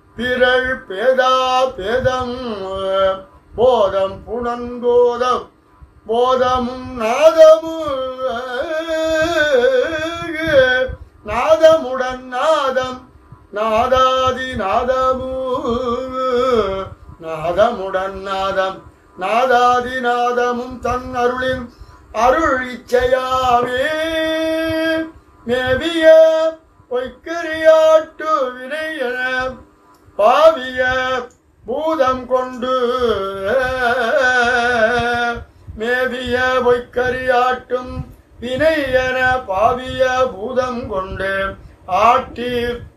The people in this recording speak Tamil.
பிறள் பேதா பேதம் போதம் புனந்தோதம் போதமும் நாதமும் நாதமுடன் நாதம் நாதாதி நாதமு நாதமுடன் நாதம் நாதாதி நாதமும் தன் அருளின் அருள் இச்சையாவே மேவிய பொய்க்கரியாட்டு வினையன பாவிய பூதம் கொண்டு மேவிய பொய்க்கரியாட்டும் வினை என பாவிய பூதம் கொண்டு ஆட்டீர்